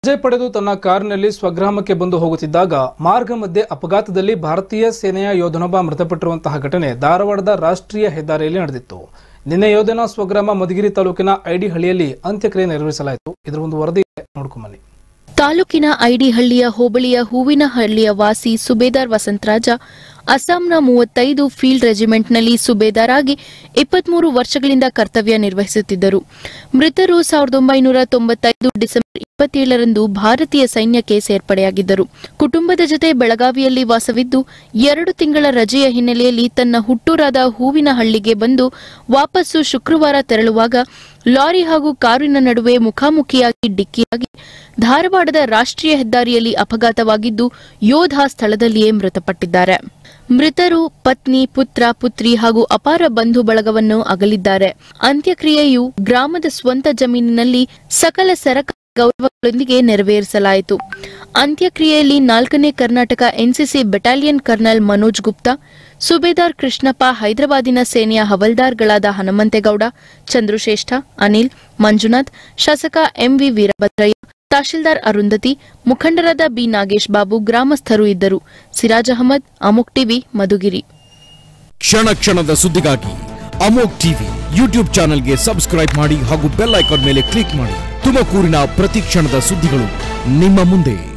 ರಜೆ ಪಡೆದು ತನ್ನ ಕಾರಿನಲ್ಲಿ ಸ್ವಗ್ರಾಮಕ್ಕೆ ಬಂದು ಹೋಗುತ್ತಿದ್ದಾಗ ಮಾರ್ಗ ಮಧ್ಯೆ ಅಪಘಾತದಲ್ಲಿ ಭಾರತೀಯ ಸೇನೆಯ ಯೋಧನೊಬ್ಬ ಮೃತಪಟ್ಟಿರುವಂತಹ ಘಟನೆ ಧಾರವಾಡದ ರಾಷ್ಟ್ರೀಯ ಹೆದ್ದಾರಿಯಲ್ಲಿ ನಡೆದಿತ್ತು ನಿನ್ನೆ ಯೋಧನ ಸ್ವಗ್ರಾಮ ಮಧುಗಿರಿ ತಾಲೂಕಿನ ಐಡಿಹಳ್ಳಿಯಲ್ಲಿ ಅಂತ್ಯಕ್ರಿಯೆ ನೆರವೇರಿಸಲಾಯಿತು ಇದರ ಒಂದು ವರದಿ ಇದೆ, ನೋಡ್ಕೊಂಬನ್ನಿ ತಾಲೂಕಿನ ಐಡಿಹಳ್ಳಿಯ ಹೋಬಳಿಯ ಹೂವಿನಹಳ್ಳಿಯ ವಾಸಿ ಸುಬೇದಾರ್ ವಸಂತರಾಜ ಅಸ್ಸಾಂನ ಮೂವತ್ತೈದು ಫೀಲ್ಡ್ ರೆಜಿಮೆಂಟ್ನಲ್ಲಿ ಸುಬೇದಾರ್ ಆಗಿ ಇಪ್ಪತ್ಮೂರು ವರ್ಷಗಳಿಂದ ಕರ್ತವ್ಯ ನಿರ್ವಹಿಸುತ್ತಿದ್ದರು ಮೃತರು ಸಾವಿರದ ಒಂಬೈನೂರ ತೊಂಬತ್ತೈದು ಡಿಸೆಂಬರ್ ಇಪ್ಪತ್ತೇಳರಂದು ಭಾರತೀಯ ಸೈನ್ಯಕ್ಕೆ ಸೇರ್ಪಡೆಯಾಗಿದ್ದರು ಕುಟುಂಬದ ಜೊತೆ ಬೆಳಗಾವಿಯಲ್ಲಿ ವಾಸವಿದ್ದು ಎರಡು ತಿಂಗಳ ರಜೆಯ ಹಿನ್ನೆಲೆಯಲ್ಲಿ ತನ್ನ ಹುಟ್ಟೂರಾದ ಹೂವಿನಹಳ್ಳಿಗೆ ಬಂದು ವಾಪಸ್ಸು ಶುಕ್ರವಾರ ತೆರಳುವಾಗ ಲಾರಿ ಹಾಗೂ ಕಾರಿನ ನಡುವೆ ಮುಖಾಮುಖಿಯಾಗಿ ಡಿಕ್ಕಿಯಾಗಿ ಧಾರವಾಡದ ರಾಷ್ಟ್ರೀಯ ಹೆದ್ದಾರಿಯಲ್ಲಿ ಅಪಘಾತವಾಗಿದ್ದು ಯೋಧ ಸ್ಥಳದಲ್ಲಿಯೇ ಮೃತಪಟ್ಟಿದ್ದಾರೆ ಮೃತರು ಪತ್ನಿ ಪುತ್ರ ಪುತ್ರಿ ಹಾಗೂ ಅಪಾರ ಬಂಧು ಬಳಗವನ್ನು ಅಗಲಿದ್ದಾರೆ ಅಂತ್ಯಕ್ರಿಯೆಯು ಗ್ರಾಮದ ಸ್ವಂತ ಜಮೀನಿನಲ್ಲಿ ಸಕಲ ಸರಕಾರಿ ಗೌರವಗಳೊಂದಿಗೆ ನೆರವೇರಿಸಲಾಯಿತು ಅಂತ್ಯಕ್ರಿಯೆಯಲ್ಲಿ ನಾಲ್ಕನೇ Karnataka NCC battalion colonel Manoj Gupta ಸುಬೇದಾರ್ ಕೃಷ್ಣಪ್ಪ ಹೈದರಾಬಾದಿನ ಸೇನೆಯ ಹವಲ್ದಾರ್ಗಳಾದ ಹನುಮಂತೇಗೌಡ ಚಂದ್ರಶ್ರೇಷ್ಠ ಅನಿಲ್ ಮಂಜುನಾಥ್ ಶಾಸಕ ಎಂವಿ ವೀರಭದ್ರಯ್ಯ ತಹಶೀಲ್ದಾರ್ ಅರುಂಧತಿ ಮುಖಂಡರಾದ ಬಿ ನಾಗೇಶ್ ಬಾಬು ಗ್ರಾಮಸ್ಥರು ಇದ್ದರು ಸಿರಾಜ್ ಅಹಮದ್ ಅಮುಕ್ ಟಿವಿ ಮಧುಗಿರಿ ಕ್ಷಣ ಕ್ಷಣದ ಸುದ್ದಿಗಾಗಿ ಅಮೋಕ್ ಟಿವಿ ಯೂಟ್ಯೂಬ್ ಚಾನೆಲ್ಗೆ ಸಬ್ಸ್ಕ್ರೈಬ್ ಮಾಡಿ ಹಾಗೂ ಬೆಲ್ ಐಕಾನ್ ಮೇಲೆ ಕ್ಲಿಕ್ ಮಾಡಿ ತುಮಕೂರಿನ ಪ್ರತಿ ಕ್ಷಣದ ಸುದ್ದಿಗಳು ನಿಮ್ಮ ಮುಂದೆ